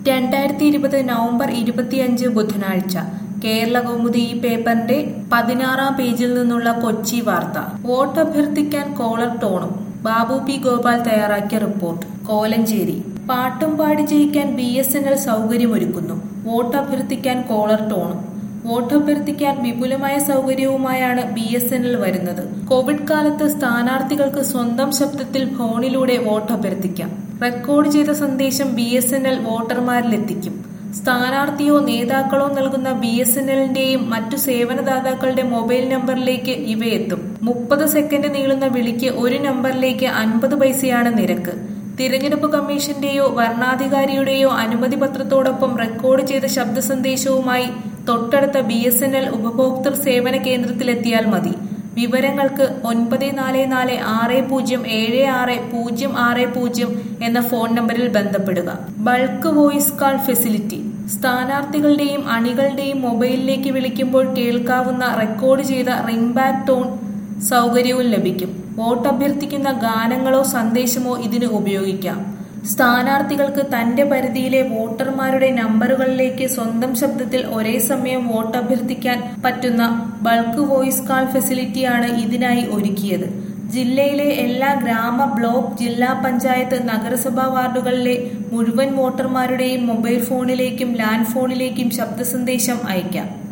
രണ്ടായിരത്തി ഇരുപത് നവംബർ ഇരുപത്തിയഞ്ച് ബുധനാഴ്ച കേരള കൗമുദി ഈ പേപ്പറിന്റെ പതിനാറാം പേജിൽ നിന്നുള്ള കൊച്ചി വാർത്ത വോട്ട് അഭ്യർത്ഥിക്കാൻ കോളർ ടോണും ബാബു പി ഗോപാൽ തയ്യാറാക്കിയ റിപ്പോർട്ട് കോലഞ്ചേരി പാട്ടും പാടി ജയിക്കാൻ ബി എസ് എൻ എൽ സൗകര്യമൊരുക്കുന്നു വോട്ട് അഭ്യർത്ഥിക്കാൻ കോളർ ടോണും വോട്ട് അഭ്യർത്ഥിക്കാൻ വിപുലമായ സൗകര്യവുമായാണ് ബി എസ് എൻ എൽ വരുന്നത് കോവിഡ് കാലത്ത് സ്ഥാനാർത്ഥികൾക്ക് സ്വന്തം ശബ്ദത്തിൽ ഫോണിലൂടെ വോട്ട് അഭ്യർത്ഥിക്കാം റെക്കോർഡ് ചെയ്ത സന്ദേശം ബി എസ് എൻ എൽ വോട്ടർമാരിലെത്തിക്കും സ്ഥാനാർത്ഥിയോ നേതാക്കളോ നൽകുന്ന ബി എസ് എൻ എല്ലിന്റെയും മറ്റു സേവനദാതാക്കളുടെ മൊബൈൽ നമ്പറിലേക്ക് ഇവയെത്തും മുപ്പത് സെക്കൻഡ് നീളുന്ന വിളിക്ക് ഒരു നമ്പറിലേക്ക് അൻപത് പൈസയാണ് നിരക്ക് തിരഞ്ഞെടുപ്പ് കമ്മീഷന്റെയോ വരണാധികാരിയുടെയോ അനുമതി പത്രത്തോടൊപ്പം റെക്കോർഡ് ചെയ്ത ശബ്ദ സന്ദേശവുമായി തൊട്ടടുത്ത ബി എസ് എൻ എൽ ഉപഭോക്തൃ സേവന കേന്ദ്രത്തിലെത്തിയാൽ മതി വിവരങ്ങൾക്ക് ഒൻപത് നാല് നാല് ആറ് പൂജ്യം ഏഴ് ആറ് പൂജ്യം ആറ് പൂജ്യം എന്ന ഫോൺ നമ്പറിൽ ബന്ധപ്പെടുക ബൾക്ക് വോയിസ് കാൾ ഫെസിലിറ്റി സ്ഥാനാർത്ഥികളുടെയും അണികളുടെയും മൊബൈലിലേക്ക് വിളിക്കുമ്പോൾ കേൾക്കാവുന്ന റെക്കോർഡ് ചെയ്ത റിംഗ് ബാക്ക് ടോൺ സൗകര്യവും ലഭിക്കും വോട്ട് അഭ്യർത്ഥിക്കുന്ന ഗാനങ്ങളോ സന്ദേശമോ ഇതിന് ഉപയോഗിക്കാം സ്ഥാനാർത്ഥികൾക്ക് തന്റെ പരിധിയിലെ വോട്ടർമാരുടെ നമ്പറുകളിലേക്ക് സ്വന്തം ശബ്ദത്തിൽ ഒരേ സമയം വോട്ട് അഭ്യർത്ഥിക്കാൻ പറ്റുന്ന ബൾക്ക് വോയിസ് കാൾ ഫെസിലിറ്റിയാണ് ഇതിനായി ഒരുക്കിയത് ജില്ലയിലെ എല്ലാ ഗ്രാമ ബ്ലോക്ക് ജില്ലാ പഞ്ചായത്ത് നഗരസഭാ വാർഡുകളിലെ മുഴുവൻ വോട്ടർമാരുടെയും മൊബൈൽ ഫോണിലേക്കും ലാൻഡ് ഫോണിലേക്കും ശബ്ദ സന്ദേശം അയക്കാം